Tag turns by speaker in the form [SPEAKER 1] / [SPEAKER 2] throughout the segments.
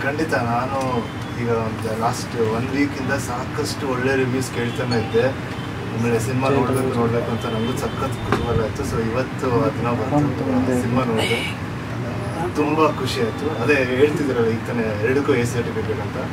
[SPEAKER 1] ಖಂಡಿತ ನಾನು ಈಗ ಒಂದು ಲಾಸ್ಟ್ ಒನ್ ವೀಕಿಂದ ಸಾಕಷ್ಟು ಒಳ್ಳೆ ರಿವ್ಯೂಸ್ ಕೇಳ್ತಾನೆ ಇದ್ದೆ ಆಮೇಲೆ ಸಿನಿಮಾ ನೋಡ್ಬೇಕು ನೋಡ್ಬೇಕು ಅಂತ ನನಗೂ ಸಖತ್ ಕುತೂಹಲ ಆಯಿತು ಸೊ ಇವತ್ತು ಅದನ್ನ ಬಂತು ಸಿನಿಮಾ ನೋಡಿದೆ ತುಂಬ ಖುಷಿ ಆಯಿತು ಅದೇ ಹೇಳ್ತಿದ್ರಲ್ಲ ಈಗ ತಾನೇ ಎರಡಕ್ಕೂ ಎ ಸರ್ಟಿಫಿಕೇಟ್ ಅಂತ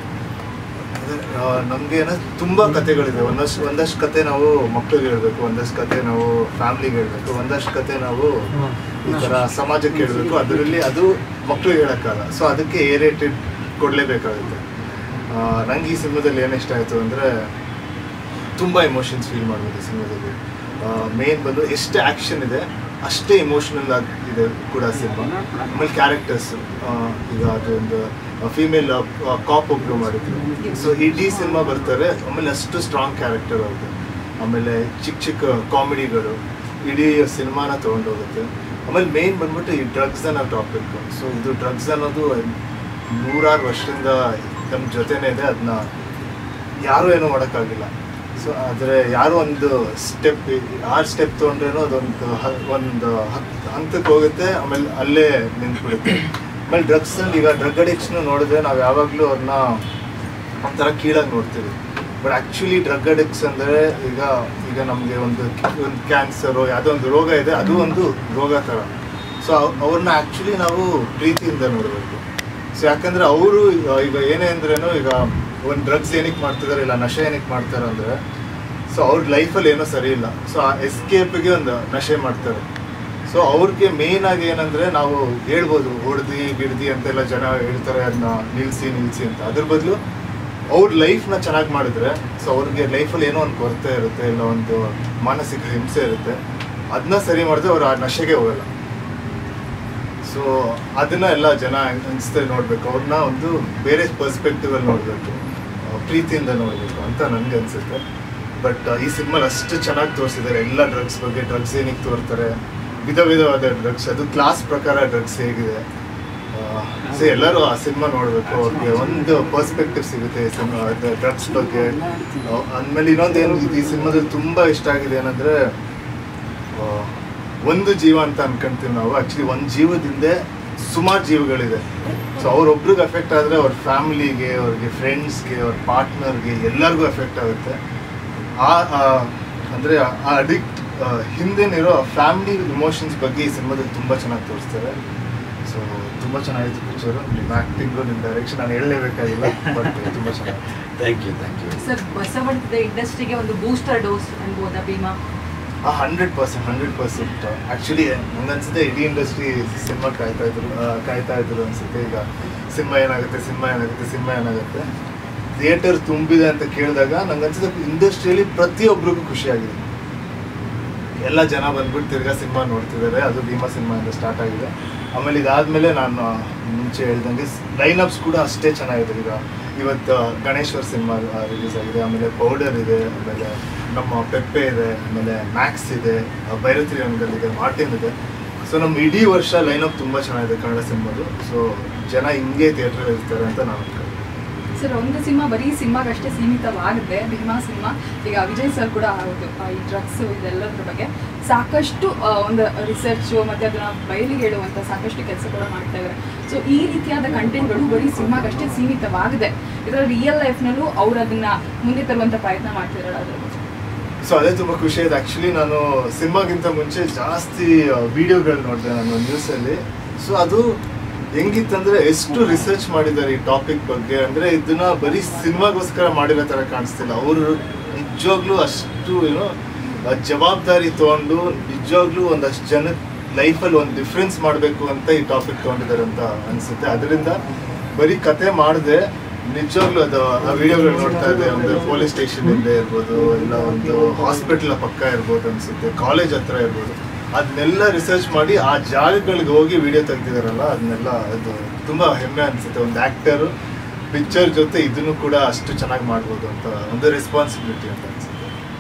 [SPEAKER 1] ನಮಗೆ ಏನೋ ತುಂಬ ಕತೆಗಳಿದೆ ಒಂದಷ್ಟು ಒಂದಷ್ಟು ಕತೆ ನಾವು ಮಕ್ಳಿಗೆ ಹೇಳ್ಬೇಕು ಒಂದಷ್ಟು ಕತೆ ನಾವು ಫ್ಯಾಮ್ಲಿಗೆ ಹೇಳ್ಬೇಕು ಒಂದಷ್ಟು ಕತೆ ನಾವು ಈ ಥರ ಸಮಾಜಕ್ಕೆ ಹೇಳ್ಬೇಕು ಅದರಲ್ಲಿ ಅದು ಮಕ್ಳಿಗೆ ಹೇಳೋಕ್ಕಲ್ಲ ಸೊ ಅದಕ್ಕೆ ಎ ರೇಟೆಡ್ ಕೊಡಲೇಬೇಕಾಗುತ್ತೆ ನಂಗೆ ಈ ಸಿನಿಮಾದಲ್ಲಿ ಏನು ಇಷ್ಟ ಆಯಿತು ಅಂದರೆ ತುಂಬ ಎಮೋಷನ್ಸ್ ಫೀಲ್ ಮಾಡ್ಬೋದು ಈ ಸಿನಿಮಾದಲ್ಲಿ ಮೇನ್ ಬಂದು ಎಷ್ಟು ಆ್ಯಕ್ಷನ್ ಇದೆ ಅಷ್ಟೇ ಇಮೋಷನಲ್ ಇದೆ ಕೂಡ ಸಿನಿಮಾ ಆಮೇಲೆ ಕ್ಯಾರೆಕ್ಟರ್ಸ್ ಈಗ ಅದೊಂದು ಫೀಮೇಲ್ ಕಾಪ್ ಒಬ್ರು ಮಾಡಿದ್ರು ಸೊ ಇಡೀ ಸಿನಿಮಾ ಬರ್ತಾರೆ ಆಮೇಲೆ ಅಷ್ಟು ಸ್ಟ್ರಾಂಗ್ ಕ್ಯಾರೆಕ್ಟರ್ ಅವ್ರದ್ದು ಆಮೇಲೆ ಚಿಕ್ಕ ಚಿಕ್ಕ ಕಾಮಿಡಿಗಳು ಇಡೀ ಸಿನಿಮಾನ ತೊಗೊಂಡೋಗುತ್ತೆ ಆಮೇಲೆ ಮೇನ್ ಬಂದ್ಬಿಟ್ಟು ಈ ಡ್ರಗ್ಸ್ ಅನ್ನೋ ಟಾಪಿಕ್ ಸೊ ಇದು ಡ್ರಗ್ಸ್ ಅನ್ನೋದು ನೂರಾರು ವರ್ಷದಿಂದ ನಮ್ಮ ಜೊತೆನೇ ಇದೆ ಅದನ್ನ ಯಾರೂ ಏನೂ ಮಾಡೋಕ್ಕಾಗಿಲ್ಲ ಸೊ ಆದರೆ ಯಾರೋ ಒಂದು ಸ್ಟೆಪ್ ಆರು ಸ್ಟೆಪ್ ತೊಗೊಂಡ್ರೇನೋ ಅದೊಂದು ಹ- ಒಂದು ಹತ್ತು ಹಂತಕ್ಕೆ ಹೋಗುತ್ತೆ ಆಮೇಲೆ ಅಲ್ಲೇ ನಿಂತ್ಬಿಡುತ್ತೆ ಆಮೇಲೆ ಡ್ರಗ್ಸಲ್ಲಿ ಈಗ ಡ್ರಗ್ ಅಡಿಕ್ಷನ್ ನೋಡಿದ್ರೆ ನಾವು ಯಾವಾಗಲೂ ಅವ್ರನ್ನ ಒಂಥರ ಕೀಳಾಗಿ ನೋಡ್ತೀವಿ ಬಟ್ ಆ್ಯಕ್ಚುಲಿ ಡ್ರಗ್ ಅಡಿಕ್ಟ್ಸ್ ಅಂದರೆ ಈಗ ಈಗ ನಮಗೆ ಒಂದು ಒಂದು ಕ್ಯಾನ್ಸರು ಯಾವುದೋ ಒಂದು ರೋಗ ಇದೆ ಅದು ಒಂದು ರೋಗ ಥರ ಸೊ ಅವ್ರನ್ನ ಆ್ಯಕ್ಚುಲಿ ನಾವು ಪ್ರೀತಿಯಿಂದ ನೋಡಬೇಕು ಸೊ ಯಾಕಂದರೆ ಅವರು ಈಗ ಏನೇ ಅಂದ್ರೇನು ಈಗ ಒಂದು ಡ್ರಗ್ಸ್ ಏನಕ್ಕೆ ಮಾಡ್ತಿದ್ದಾರೆ ಇಲ್ಲ ನಶೆ ಏನಕ್ಕೆ ಮಾಡ್ತಾರೆ ಅಂದರೆ ಸೊ ಅವ್ರ ಲೈಫಲ್ಲಿ ಏನೋ ಸರಿ ಇಲ್ಲ ಸೊ ಆ ಎಸ್ಕೇಪ್ಗೆ ಒಂದು ನಶೆ ಮಾಡ್ತಾರೆ ಸೊ ಅವ್ರಿಗೆ ಮೇನ್ ಆಗಿ ಏನಂದ್ರೆ ನಾವು ಹೇಳ್ಬೋದು ಹೊಡ್ದಿ ಗಿಡ್ದಿ ಅಂತೆಲ್ಲ ಜನ ಹೇಳ್ತಾರೆ ಅದನ್ನ ನಿಲ್ಸಿ ನಿಲ್ಸಿ ಅಂತ ಅದ್ರ ಬದಲು ಅವ್ರ ಲೈಫ್ನ ಚೆನ್ನಾಗಿ ಮಾಡಿದ್ರೆ ಸೊ ಅವ್ರಿಗೆ ಲೈಫಲ್ಲಿ ಏನೋ ಒಂದು ಕೊರತೆ ಇರುತ್ತೆ ಇಲ್ಲ ಒಂದು ಮಾನಸಿಕ ಹಿಂಸೆ ಇರುತ್ತೆ ಅದನ್ನ ಸರಿ ಮಾಡಿದ್ರೆ ಅವ್ರು ಆ ನಶೆಗೆ ಹೋಗಲ್ಲ ಸೊ ಅದನ್ನ ಎಲ್ಲ ಜನ ಅನಿಸ್ತೇ ನೋಡ್ಬೇಕು ಅವ್ರನ್ನ ಒಂದು ಬೇರೆ ಪರ್ಸ್ಪೆಕ್ಟಿವ್ ಅಲ್ಲಿ ನೋಡ್ಬೇಕು ಆ, ಪ್ರೀತಿಯಿಂದ ನೋಡ್ಬೇಕು ಅಂತ ನನ್ಗೆ ಅನ್ಸುತ್ತೆ ಬಟ್ ಈ ಸಿನಿಮಾ ಅಷ್ಟು ಚೆನ್ನಾಗಿ ತೋರಿಸಿದ್ದಾರೆ ಎಲ್ಲ ಡ್ರಗ್ಸ್ ಬಗ್ಗೆ ಡ್ರಗ್ಸ್ ಏನಕ್ಕೆ ತೋರ್ತಾರೆ ವಿಧ ವಿಧವಾದ ಡ್ರಗ್ಸ್ ಅದು ಕ್ಲಾಸ್ ಪ್ರಕಾರ ಡ್ರಗ್ಸ್ ಹೇಗಿದೆ ಸೊ ಎಲ್ಲರೂ ಆ ಸಿನಿಮಾ ನೋಡಬೇಕು ಅವ್ರಿಗೆ ಒಂದು ಪರ್ಸ್ಪೆಕ್ಟಿವ್ ಸಿಗುತ್ತೆ ಈ ಸಿನಿಮಾ ಡ್ರಗ್ಸ್ ಬಗ್ಗೆ ಆ, ಅಂದ್ಮೇಲೆ ಇನ್ನೊಂದು ಏನು ಈ ಸಿನಿಮಾದಲ್ಲಿ ತುಂಬ ಇಷ್ಟ ಆಗಿದೆ ಏನಂದ್ರೆ ಆ, ಒಂದು ಜೀವ ಅಂತ ಅನ್ಕೊಂತೀವಿ ನಾವು ಆಕ್ಚುಲಿ ಒಂದು ಜೀವದಿಂದ ಸುಮಾರು ಜೀವಗಳಿದೆ ಸೊ ಅವ್ರೊಬ್ರಿಗೆ ಎಫೆಕ್ಟ್ ಆದರೆ ಅವ್ರ ಫ್ಯಾಮಿಲಿಗೆ ಅವ್ರಿಗೆ ಫ್ರೆಂಡ್ಸ್ಗೆ ಅವ್ರ ಪಾರ್ಟ್ನರ್ಗೆ ಎಲ್ಲರಿಗೂ ಎಫೆಕ್ಟ್ ಆಗುತ್ತೆ ಆ ಆ, ಅಂದ್ರೆ ಆ ಅಡಿಕ್ಟ್ ಹಿಂದೆನಿರೋ ಫ್ಯಾಮಿಲಿ ಇಮೋಷನ್ಸ್ ಬಗ್ಗೆ ಈ ಸಿನಿಮಾದಲ್ಲಿ ತುಂಬ ಚೆನ್ನಾಗಿ ತೋರಿಸ್ತಾರೆ ಸೊ ತುಂಬ ಚೆನ್ನಾಗಿತ್ತು ಪಿಕ್ಚರು ನಿಮ್ಮ ಆ್ಯಕ್ಟಿಂಗು ನಿಮ್ಮ ಡೈರೆಕ್ಷನ್ ನಾನು ಹೇಳಲೇಬೇಕಾಗಿಲ್ಲ ಬಟ್ ತುಂಬ ಚೆನ್ನಾಗಿತ್ತು
[SPEAKER 2] thank you thank you
[SPEAKER 3] sir ಬಸವಣ್ಣದ ಇಂಡಸ್ಟ್ರಿಗೆ ಒಂದು ಬೂಸ್ಟರ್ ಡೋಸ್ ಅನ್ಬೋದಾ Bheema
[SPEAKER 1] hundred percent hundred percent actually ನಂಗನ್ಸುತ್ತೆ ಇಡೀ ಇಂಡಸ್ಟ್ರಿ ಸಿನಿಮಾ ಕಾಯ್ತಾ ಇದ್ರು ಆ, ಕಾಯ್ತಾ ಇದ್ರು ಅನ್ಸುತ್ತೆ ಈಗ ಸಿನಿಮಾ ಏನಾಗುತ್ತೆ ಸಿನಿಮಾ ಏನಾಗುತ್ತೆ ಸಿನಿಮಾ ಏನಾಗುತ್ತೆ ಥಿಯೇಟರ್ ತುಂಬಿದೆ ಅಂತ ಕೇಳಿದಾಗ ನಂಗನ್ಸುತ್ತೆ ಇಂಡಸ್ಟ್ರಿಯಲ್ಲಿ ಪ್ರತಿಯೊಬ್ಬರಿಗೂ ಖುಷಿಯಾಗಿದೆ ಎಲ್ಲ ಜನ ಬಂದ್ಬಿಟ್ಟು ತಿರ್ಗಾ ಸಿನಿಮಾ ನೋಡ್ತಿದ್ದಾರೆ ಅದು ಭೀಮಾ ಸಿನಿಮಾಯಿಂದ ಸ್ಟಾರ್ಟ್ ಆಗಿದೆ ಆಮೇಲೆ ಇದಾದ್ಮೇಲೆ ನಾನು ಮುಂಚೆ ಹೇಳ್ದಂಗೆ ಲೈನಪ್ಸ್ ಕೂಡ ಅಷ್ಟೇ ಚೆನ್ನಾಗಿದೆ ಈಗ ಇವತ್ತು ಗಣೇಶ್ವರ್ ಸಿನಿಮಾ ರಿಲೀಸ್ ಆಗಿದೆ ಆಮೇಲೆ ಪೌಡರ್ ಇದೆ ಆಮೇಲೆ ನಮ್ಮ ಪೆಪ್ಪೆ ಇದೆ ಆಮೇಲೆ ಮ್ಯಾಕ್ಸ್ ಇದೆ ಭೈರತ್ರಿ ರಂಗಲ್ ಇದೆ ಮಾರ್ಟಿನ್ ಇದೆ ಸೊ ನಮ್ಮ ಇಡೀ ವರ್ಷ ಲೈನಪ್ ತುಂಬ ಚೆನ್ನಾಗಿದೆ ಕನ್ನಡ ಸಿನಿಮಾದು ಸೊ ಜನ ಹಿಂಗೆ ಥಿಯೇಟ್ರಲ್ಲಿ ಇರ್ತಾರೆ ಅಂತ ನಾನು ಅನ್ಕೊಂಡೆ
[SPEAKER 4] ಸರ್ ಒಂದು ಸಿನಿಮಾ ಬರೀ ಸಿನಿಮಾಗಷ್ಟೇ ಸೀಮಿತವಾಗದೆ ಭೀಮಾ ಸಿನಿಮಾ ಈಗ ವಿಜಯ್ ಸರ್ ಕೂಡ ಹೌದು ಆ, ಈ ಡ್ರಗ್ಸ್ ಇದೆಲ್ಲದ್ರ ಬಗ್ಗೆ ಸಾಕಷ್ಟು ಆ, ಒಂದು ರಿಸರ್ಚು ಮತ್ತೆ ಅದನ್ನ ಬಯಲಿಗೆ ಹೇಳುವಂತ ಸಾಕಷ್ಟು ಕೆಲಸ ಕೂಡ ಮಾಡ್ತಾ ಇದ್ದಾರೆ ಸೊ ಈ ರೀತಿಯಾದ ಕಂಟೆಂಟ್ಗಳು ಬರೀ ಸಿನಿಮಾಗಷ್ಟೇ ಸೀಮಿತವಾಗದೆ ಇದರ ರಿಯಲ್ ಲೈಫ್ನಲ್ಲೂ ಅವ್ರು ಅದನ್ನ ಮುಂದೆ ತರುವಂತ ಪ್ರಯತ್ನ ಮಾಡ್ತಿದ್ದಾರೆ ಅದ್ರ ಬಗ್ಗೆ
[SPEAKER 1] ಸೊ ಅದೇ ತುಂಬ ಖುಷಿ ಆಯ್ತು ಆ್ಯಕ್ಚುಲಿ ನಾನು ಸಿನಿಮಾಗಿಂತ ಮುಂಚೆ ಜಾಸ್ತಿ ವಿಡಿಯೋಗಳು ನೋಡಿದೆ ನಾನು ನ್ಯೂಸಲ್ಲಿ ಸೊ ಅದು ಹೆಂಗಿತ್ತಂದ್ರೆ ಎಷ್ಟು ರಿಸರ್ಚ್ ಮಾಡಿದ್ದಾರೆ ಈ ಟಾಪಿಕ್ ಬಗ್ಗೆ ಅಂದ್ರೆ ಇದನ್ನ ಬರೀ ಸಿನಿಮಾಗೋಸ್ಕರ ಮಾಡಿರೋ ಥರ ಕಾಣಿಸ್ತಿಲ್ಲ ಅವರು ನಿಜವಾಗ್ಲೂ ಅಷ್ಟು ಏನೋ ಆ ಜವಾಬ್ದಾರಿ ತಗೊಂಡು ನಿಜವಾಗ್ಲೂ ಒಂದಷ್ಟು ಜನ ಲೈಫಲ್ಲಿ ಒಂದು ಡಿಫ್ರೆನ್ಸ್ ಮಾಡಬೇಕು ಅಂತ ಈ ಟಾಪಿಕ್ ತಗೊಂಡಿದ್ದಾರೆ ಅಂತ ಅನ್ಸುತ್ತೆ ಅದರಿಂದ ಬರೀ ಕತೆ ಮಾಡದೆ ನಿಜವಾಗ್ಲೂ ಅದು ಆ ವಿಡಿಯೋಗಳು ನೋಡ್ತಾ ಇದ್ದೆ ಒಂದು ಪೊಲೀಸ್ ಸ್ಟೇಷನ್ ಹಿಂದೆ ಇರ್ಬೋದು ಇಲ್ಲ ಒಂದು ಹಾಸ್ಪಿಟಲ್ ಪಕ್ಕ ಇರ್ಬೋದು ಅನ್ಸುತ್ತೆ ಕಾಲೇಜ್ ಹತ್ರ ಇರ್ಬೋದು ಅದನ್ನೆಲ್ಲ ರಿಸರ್ಚ್ ಮಾಡಿ ಆ ಜಾಗಗಳಿಗೆ ಹೋಗಿ ವಿಡಿಯೋ ತೆಗ್ದಿದಾರಲ್ಲ ಅದನ್ನೆಲ್ಲ ಅದು ತುಂಬಾ ಹೆಮ್ಮೆ ಅನ್ಸುತ್ತೆ ಒಂದು ಆಕ್ಟರ್ ಪಿಕ್ಚರ್ ಜೊತೆ ಇದನ್ನು ಕೂಡ ಅಷ್ಟು ಚೆನ್ನಾಗಿ ಮಾಡ್ಬೋದು ಅಂತ ಒಂದು ರೆಸ್ಪಾನ್ಸಿಬಿಲಿಟಿ ಅಂತ ಅನ್ಸುತ್ತೆ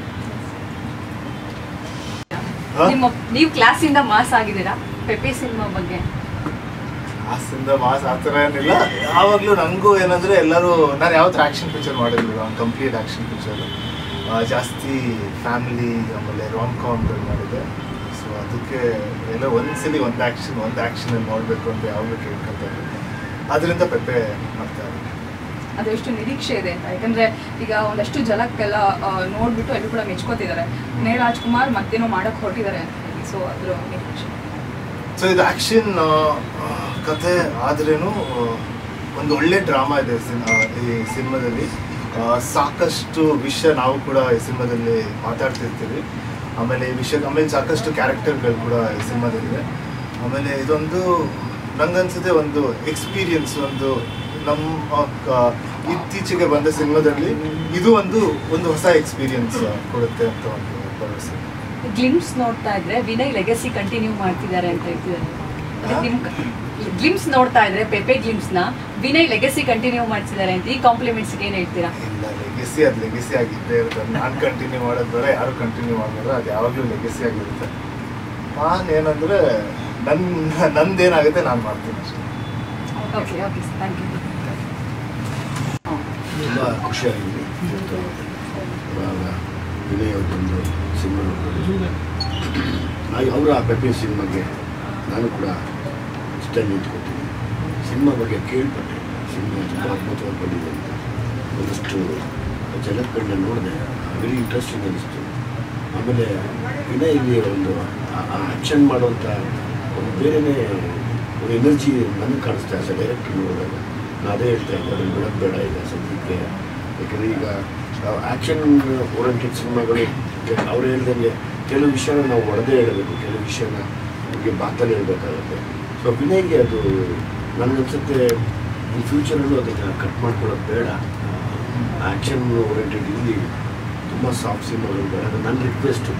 [SPEAKER 1] ಹಾ?
[SPEAKER 3] ನಿಮ್ಮ ನೀವು ಕ್ಲಾಸಿಂದ ಮಾಸ್ ಆಗಿದ್ದೀರಾ ಪೆಪೆ ಸಿನಿಮಾ ಬಗ್ಗೆ
[SPEAKER 1] ಮಾಸಿಂದ ಮಾಸ್ ಆ ಥರ ಏನಿಲ್ಲ ಯಾವಾಗಲೂ ನನಗೂ ಏನಂದ್ರೆ ಎಲ್ಲರೂ ನಾನು ಯಾವತ್ತೂ ಆ್ಯಕ್ಷನ್ ಪಿಕ್ಚರ್ ಮಾಡಿರಲಿಲ್ಲ ಒಂದು ಕಂಪ್ಲೀಟ್ ಆ್ಯಕ್ಷನ್ ಪಿಕ್ಚರ್ ಜಾಸ್ತಿ ಫ್ಯಾಮಿಲಿ ಆಮೇಲೆ ರಾಮ್ ಕಾಮ್ಗಳು ಮಾಡಿದೆ ಸೊ ಅದಕ್ಕೆ ಎಲ್ಲ ಒಂದ್ಸಲಿ ಒಂದು ಆ್ಯಕ್ಷನ್ ಒಂದು ಆ್ಯಕ್ಷನಲ್ಲಿ ನೋಡಬೇಕು ಅಂತ ಯಾವಾಗಲೂ ಕೇಳ್ಕೊತಾ ಇದ್ದೆ ಅದರಿಂದ ಪೆಪ್ಪೆ ಮಾಡ್ತಾ ಇದ್ದಾರೆ
[SPEAKER 4] ಅದು ಎಷ್ಟು ನಿರೀಕ್ಷೆ ಇದೆ ಅಂತ ಯಾಕಂದ್ರೆ ಈಗ ಒಂದಷ್ಟು ಜಲಕ್ಕೆಲ್ಲ ಆ, ನೋಡ್ಬಿಟ್ಟು ಎಲ್ಲರೂ ಕೂಡ ಮೆಚ್ಕೋತಿದ್ದಾರೆ ನೇ ರಾಜ್ಕುಮಾರ್ ಮತ್ತೇನೋ ಮಾಡಕ್ ಹೊರಟಿದ್ದಾರೆ ಅಂತ ಹೇಳಿ ಸೊ ಅದ್ರ ನಿರೀಕ್ಷೆ
[SPEAKER 1] ಸೊ ಇದು ಆ್ಯಕ್ಷನ್ ಕಥೆ ಆದ್ರೇನು ಆ, ಒಂದು ಒಳ್ಳೆ ಡ್ರಾಮಾ ಇದೆ ಸಿನ್- ಆ, ಈ ಸಿನಿಮಾದಲ್ಲಿ ಆ, ಸಾಕಷ್ಟು ವಿಷಯ ನಾವು ಕೂಡ ಈ ಸಿನಿಮಾದಲ್ಲಿ ಮಾತಾಡ್ತಿರ್ತೀವಿ ಆಮೇಲೆ ಈ ವಿಷಯ ಆಮೇಲೆ ಸಾಕಷ್ಟು ಕ್ಯಾರೆಕ್ಟರ್ಗಳು ಕೂಡ ಈ ಸಿನಿಮಾದಲ್ಲಿದೆ ಆಮೇಲೆ ಇದೊಂದು ನಂಗನ್ಸುತ್ತೆ ಒಂದು ಎಕ್ಸ್ಪೀರಿಯನ್ಸ್ ಒಂದು ನಮ್ಮ ಕ- ಇತ್ತೀಚೆಗೆ ಬಂದ ಸಿನಿಮಾದಲ್ಲಿ ಇದು ಒಂದು ಒಂದು ಹೊಸ ಎಕ್ಸ್ಪೀರಿಯನ್ಸ್ ಕೊಡುತ್ತೆ ಅಂತ ಒಂದು ಭರವಸೆ
[SPEAKER 3] ಗ್ಲಿಮ್ಸ್ ನೋಡ್ತಾ ಇದ್ರೆ ವಿನಯ್ ಲೆಗಸಿ ಕಂಟಿನ್ಯೂ ಮಾಡ್ತಿದ್ದಾರೆ ಅಂತ ಹೇಳ್ತಿದ್ದಾರೆ
[SPEAKER 1] ಹಾ?
[SPEAKER 3] ನಿಮ್ ಗ್ಲಿಮ್ಸ್ ನೋಡ್ತಾ ಇದ್ರೆ ಪೆಪೆ ಗ್ಲಿಮ್ಸ್ ನ ವಿನಯ್ ಲೆಗಸಿ ಕಂಟಿನ್ಯೂ ಮಾಡ್ತಿದ್ದಾರೆ ಅಂತ ಈ ಕಾಂಪ್ಲಿಮೆಂಟ್ಸ್ ಏನ್ ಹೇಳ್ತೀರಾ
[SPEAKER 1] ಇಲ್ಲ ಲೆಗೆಸಿ ಅದು ಲೆಗೆಸಿ ಆಗಿದ್ದೇ ಇರುತ್ತೆ ನಾನು ಕಂಟಿನ್ಯೂ ಮಾಡೋದು ಬೇರೆ ಯಾರು ಕಂಟಿನ್ಯೂ ಮಾಡಿದ್ರೆ ಅದು ಯಾವಾಗಲೂ ಲೆಗೆಸಿ ಆಗಿರುತ್ತೆ ನಾನು ಏನಂದರೆ ನನ್ನ ನಂದೇನಾಗುತ್ತೆ ನಾನು ಮಾಡ್ತೀನಿ ಅಷ್ಟೇ
[SPEAKER 3] ಓಕೆ ಓಕೆ ಥ್ಯಾಂಕ್ ಯು
[SPEAKER 2] ತುಂಬ ಖುಷಿಯಾಗಿದೆ ಇವತ್ತು ಇವಾಗ ವಿನಯ್ ಅವ್ರದ್ದೊಂದು ಸಿನಿಮಾ ನೋಡ್ಬೋದು ಹಾಗೆ ಅವರ ಪೆಪ್ಪೆ ಸಿನಿಮಾಗೆ ನಾನು ಕೂಡ ಇಷ್ಟ ನಿಂತ್ಕೊತೀನಿ ಸಿನಿಮಾ ಬಗ್ಗೆ ಕೇಳ್ಪಟ್ಟೆ ಸಿನಿಮಾ ತುಂಬ ಅದ್ಭುತವಾಗಿ ಬಂದಿದೆ ಅಂತ ಒಂದಷ್ಟು ಜನಕ್ಕಳನ್ನ ನೋಡಿದೆ ವೆರಿ ಇಂಟ್ರೆಸ್ಟಿಂಗ್ ಅನಿಸ್ತು ಆಮೇಲೆ ವಿನಯ್ ಇಲ್ಲಿ ಒಂದು ಆ್ಯಕ್ಷನ್ ಮಾಡುವಂಥ ಒಂದು ಬೇರೆಯೇ ಒಂದು ಎನರ್ಜಿ ನನಗೆ ಕಾಣಿಸ್ತಾ ಇದೆ ಡೈರೆಕ್ಟ್ ನೋಡಿದಾಗ ನಾನು ಅದೇ ಹೇಳ್ತಾ ಇದ್ದೆ ಅದನ್ನು ಬಿಡೋದು ಬೇಡ ಈಗ ಸದ್ಯಕ್ಕೆ ಯಾಕಂದರೆ ಈಗ ಆ್ಯಕ್ಷನ್ ಓರಿಯೆಂಟೆಡ್ ಸಿನಿಮಾಗಳು ಅವ್ರು ಹೇಳ್ದಂಗೆ ಕೆಲವು ವಿಷಯನ ನಾವು ಒಡೆದೇ ಹೇಳಬೇಕು ಕೆಲವು ವಿಷಯನ ನಮಗೆ ಮಾತಲ್ಲಿ ಹೇಳಬೇಕಾಗುತ್ತೆ ಸೊ ವಿನಯ್ಗೆ ಅದು ನನಗನ್ಸುತ್ತೆ ಈ ಫ್ಯೂಚರಲ್ಲೂ ಅದನ್ನು ಕಟ್ ಮಾಡ್ಕೊಳ್ಳೋದು ಬೇಡ ಆ್ಯಕ್ಷನ್ ಓರಿಯೆಂಟೆಡ್ ಇಲ್ಲಿ ತುಂಬ ಸಾಫ್ಟ್ ಸಿನಿಮಾಗಳು ಬೇಡ ಅದು ನನ್ನ ರಿಕ್ವೆಸ್ಟು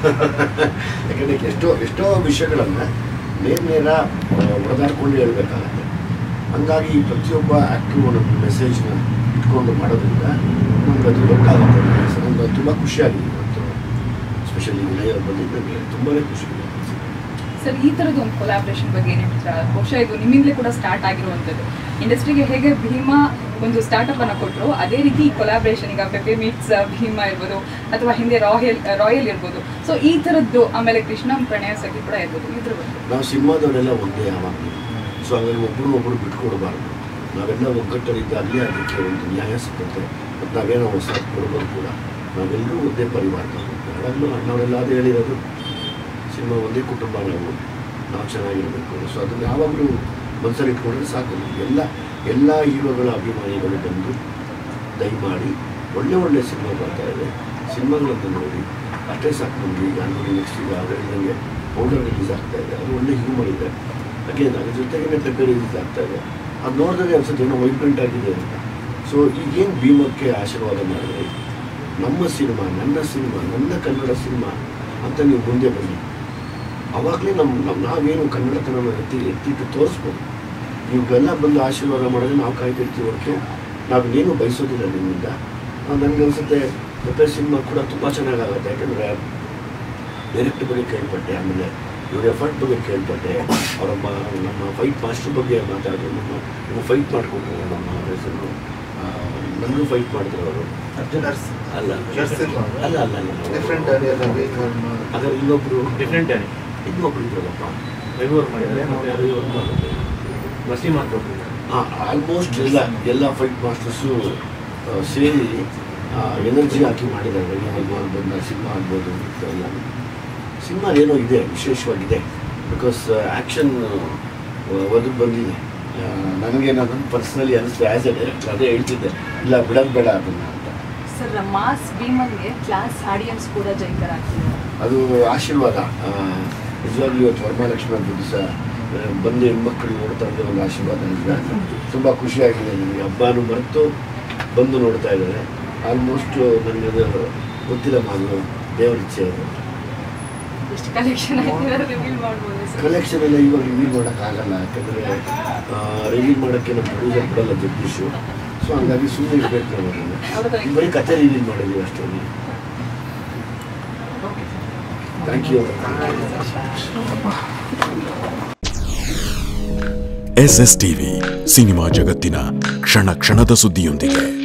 [SPEAKER 2] ಯಾಕಂದರೆ ಎಷ್ಟೋ ಎಷ್ಟೋ ವಿಷಯಗಳನ್ನು ನೇರ ನೇರ ಹೊಡೆದಾಡ್ಕೊಂಡು ಹೇಳ್ಬೇಕಾಗತ್ತೆ ಹಂಗಾಗಿ ಪ್ರತಿಯೊಬ್ಬ ಆ್ಯಕ್ಟ್ರು ನಮ್ಮ ಮೆಸೇಜ್ನ ಇಟ್ಕೊಂಡು ಮಾಡೋದ್ರಿಂದ ನಮ್ಗೆ ಅದು ಗೊತ್ತಾಗುತ್ತೆ ನಮ್ಗೆ ತುಂಬ ಖುಷಿಯಾಗಿದೆ ಇವತ್ತು ಸ್ಪೆಷಲಿ ವಿನಯ್ ಅವ್ರು ಬಂದಿದ್ದು ನನಗೆ ತುಂಬಾ ಖುಷಿ ಇದೆ
[SPEAKER 4] ಸರ್ ಈ ಥರದ್ದು ಒಂದು ಕೊಲಾಬ್ರೇಷನ್ ಬಗ್ಗೆ ಏನು ಹೇಳ್ತೀರಾ ಬಹುಶಃ ಇದು ನಿಮ್ಮಿಂದಲೇ ಕೂಡ ಸ್ಟಾರ್ಟ್ ಆಗಿರುವಂಥದ್ದು ಇಂಡಸ್ಟ್ರಿಗೆ ಹೇಗೆ ಭೀಮಾ ಒಂದು ಸ್ಟಾರ್ಟಪ್ ಅನ್ನು ಕೊಟ್ಟರು ಅದೇ ರೀತಿ ಈ ಕೊಲಾಬ್ರೇಷನ್ ಈಗ ಪೆಪೆ ಮೀಟ್ಸ್ ಭೀಮಾ ಇರ್ಬೋದು ಅಥವಾ ಹಿಂದೆ ರಾಯಲ್ ರಾಯಲ್ ಇರ್ಬೋದು ಸೊ ಈ ಥರದ್ದು ಆಮೇಲೆ ಕೃಷ್ಣ ಪ್ರಣಯ ಸಖಿ ಕೂಡ ಇರ್ಬೋದು ಇದ್ರ ಬಗ್ಗೆ
[SPEAKER 2] ನಾವು ಸಿನಿಮಾದವರೆಲ್ಲ ಒಂದೇ ಯಾವಾಗಲೂ ಸೊ ಹಾಗಾಗಿ ಒಬ್ಬರು ಒಬ್ಬರು ಬಿಟ್ಕೊಡ್ಬಾರ್ದು ನಾವೆಲ್ಲ ಒಗ್ಗಟ್ಟರಿದ್ದಾಗಲೇ ಅದಕ್ಕೆ ಒಂದು ನ್ಯಾಯ ಸಿಗುತ್ತೆ ಮತ್ತು ನಾವೇನೋ ಹೊಸ ಕೊಡ್ಬೋದು ಕೂಡ ನಾವೆಲ್ಲರೂ ಒಂದೇ ಪರಿವಾರದವರು ಯಾವಾಗಲೂ ಅಣ್ಣವರೆಲ್ಲ ಅದೇ ಹೇಳಿರೋದು ಸಿನಿಮಾ ಒಂದೇ ಕುಟುಂಬ ನಾವು ನಾವು ಚೆನ್ನಾಗಿರಬೇಕು ಸೊ ಅದನ್ನು ಯಾವಾಗಲೂ ಮನಸ್ಸಲ್ಲಿ ಇಟ್ಕೊಂಡ್ರೆ ಸಾಕು ಎಲ್ಲ ಎಲ್ಲ ಹೀರೋಗಳ ಅಭಿಮಾನಿಗಳು ಬಂದು ದಯಮಾಡಿ ಒಳ್ಳೆ ಒಳ್ಳೆ ಸಿನಿಮಾ ಬರ್ತಾ ಇದೆ ಸಿನಿಮಾಗಳನ್ನು ನೋಡಿ ಅಷ್ಟೇ ಸಾಕು ನಮಗೆ ಈಗ ನೋಡಿ ನೆಕ್ಸ್ಟ್ ಈಗ ಅವ್ರು ಹೇಳ್ದಂಗೆ ಪೌಡರ್ ರಿಲೀಸ್ ಆಗ್ತಾ ಇದೆ ಅದು ಒಳ್ಳೆ ಹ್ಯೂಮರ್ ಇದೆ ಅಗೇನ್ ಅದ್ರ ಜೊತೆಗೇ ಪೆಪ್ಪೆ ರಿಲೀಸ್ ಆಗ್ತಾ ಇದೆ ಅದು ನೋಡಿದ್ರೆ ಅನ್ಸುತ್ತೆ ಏನೋ ವೈಬ್ರೆಂಟ್ ಆಗಿದೆ ಅಂತ ಸೊ ಈಗೇನು ಭೀಮಕ್ಕೆ ಆಶೀರ್ವಾದ ಮಾಡಿದ್ರೆ ನಮ್ಮ ಸಿನಿಮಾ ನನ್ನ ಸಿನಿಮಾ ನನ್ನ ಕನ್ನಡ ಸಿನಿಮಾ ಅಂತ ನೀವು ಮುಂದೆ ಬನ್ನಿ ಅವಾಗಲೇ ನಮ್ಮ ನಮ್ಮ ನಾವೇನು ಕನ್ನಡತನ ಎತ್ತಿ ಎತ್ತಿಟ್ಟು ತೋರಿಸ್ಬೋದು ನೀವೆಲ್ಲ ಬಂದು ಆಶೀರ್ವಾದ ಮಾಡಿದ್ರೆ ನಾವು ಕಾಯ್ತಿರ್ತೀವಿ ಹೊರತು ನಾವೇನು ಬಯಸೋದಿಲ್ಲ ನಿಮ್ಮಿಂದ ನನಗೆ ಅನಿಸುತ್ತೆ ಪೆಪ್ಪೆ ಸಿನಿಮಾ ಕೂಡ ತುಂಬ ಚೆನ್ನಾಗಾಗುತ್ತೆ ಯಾಕಂದರೆ ಡೈರೆಕ್ಟ್ ಬಗ್ಗೆ ಕೇಳ್ಪಟ್ಟೆ ಆಮೇಲೆ ಇವ್ರ ಎಫರ್ಟ್ ಬಗ್ಗೆ ಕೇಳ್ಪಟ್ಟೆ ಅವರಮ್ಮ ನಮ್ಮ ಫೈಟ್ ಮಾಸ್ಟರ್ ಬಗ್ಗೆ ಮಾತಾಡಿದ್ರು ನಮ್ಮ ನಮ್ಮ ಫೈಟ್ ಮಾಡಿಕೊಂಡ್ರು ನಮ್ಮ ಹೆಸರು ಆ, ನನಗೂ ಫೈಟ್ ಮಾಡಿದ್ರು ಅವರು
[SPEAKER 1] ನರ್ಸ್
[SPEAKER 2] ಅಲ್ಲ
[SPEAKER 1] ನರ್ಸ್ ಸಿನಿಮಾ
[SPEAKER 2] ಅಲ್ಲ ಅಲ್ಲ ಅಲ್ಲ
[SPEAKER 1] ಡಿಫ್ರೆಂಟ್ ಅರಿಯಲ್ಲ
[SPEAKER 2] ಅದರ ಇನ್ನೊಬ್ರು
[SPEAKER 5] ಡಿಫ್ರೆಂಟ್ ಆಗಿ
[SPEAKER 2] ಇನ್ನೊಬ್ರು ಇದ್ರಲ್ಲಪ್ಪ
[SPEAKER 5] ರವಿವಾರ ಮಾಡಿದ್ರೆ ಮತ್ತೆ ಅದು ವಸೀಮ್ ಅಂತ ಒಬ್ರು ಇದ್ದಾರೆ.
[SPEAKER 2] ಆಲ್ಮೋಸ್ಟ್ ಎಲ್ಲ ಎಲ್ಲ ಫೈಟ್ ಮಾಸ್ಟರ್ಸು ಸೇರಿ ಎನರ್ಜಿ ಹಾಕಿ ಮಾಡಿದ್ದಾರೆ ರವಿ ಆಗ್ಬೋದು ನರಸಿಂಹ ಆಗ್ಬೋದು ಎಲ್ಲ ಸಿನಿಮಾ ಏನೋ ಇದೆ ವಿಶೇಷವಾಗಿದೆ ಬಿಕಾಸ್ ಆ್ಯಕ್ಷನ್ ಒದಗಿ ಬಂದಿದೆ ಆ, ನನಗೆ ನಾನು ಪರ್ಸ್ನಲಿ ಅನಿಸ್ತು ಆ್ಯಸ್ ಎ ಡೈರೆಕ್ಟರ್ ಅದೇ ಹೇಳ್ತಿದ್ದೆ ಇಲ್ಲ ಬಿಡೋದು ಬೇಡ ಅದನ್ನು ಅಂತ
[SPEAKER 3] ಸರ್ ಮಾಸ್ ಭೀಮನ್ಗೆ ಕ್ಲಾಸ್ ಆಡಿಯನ್ಸ್ ಕೂಡ ಜೈಕರ್ ಆಗ್ತಿದ್ದಾರೆ
[SPEAKER 2] ಅದು ಆಶೀರ್ವಾದ ಆ, ನಿಜವಾಗ್ಲೂ ಇವತ್ತು ವರಮಹಾಲಕ್ಷ್ಮಿ ಹಬ್ಬದ ದಿವಸ ಬಂದು ಹೆಣ್ಮಕ್ಳು ನೋಡ್ತಾ ಇದ್ದ ಒಂದು ಆಶೀರ್ವಾದ ನಿಜ ತುಂಬ ಖುಷಿಯಾಗಿದೆ ನನಗೆ ಹಬ್ಬನೂ ಮರೆತು ಬಂದು ನೋಡ್ತಾ ಇದ್ದಾರೆ ಆಲ್ಮೋಸ್ಟ್ ನನಗೆ ಅದು ಗೊತ್ತಿಲ್ಲ ನಾನು ದೇವರ ಇಚ್ಛೆ ಅದು
[SPEAKER 3] ಎಷ್ಟು ಕಲೆಕ್ಷನ್ ಆಗಿದೆ ರಿವೀಲ್ ಮಾಡ್ಬೋದು ಸರ್
[SPEAKER 2] ಕಲೆಕ್ಷನ್ ಎಲ್ಲ ಇವಾಗ ರಿವೀಲ್ ಮಾಡೋಕ್ಕಾಗಲ್ಲ ಯಾಕಂದರೆ ರಿವೀಲ್ ಮಾಡೋಕ್ಕೆ ನಮ್ಮ ಪ್ರೊಡ್ಯೂಸರ್ ಕೊಡಲ್ಲ ಜಗದೀಶು ಸೊ ಹಂಗಾಗಿ ಸುಮ್ಮನೆ ಇರಬೇಕು ನಾವು ಅದನ್ನು ಬರೀ ಕತೆ ರಿವೀಲ್ ಮಾಡಿದ್ದೀವಿ ಅಷ್ಟೇ thank you
[SPEAKER 6] S S TV cinema ಜಗತ್ತಿನ ಕ್ಷಣ ಕ್ಷಣದ ಸುದ್ದಿಯೊಂದಿಗೆ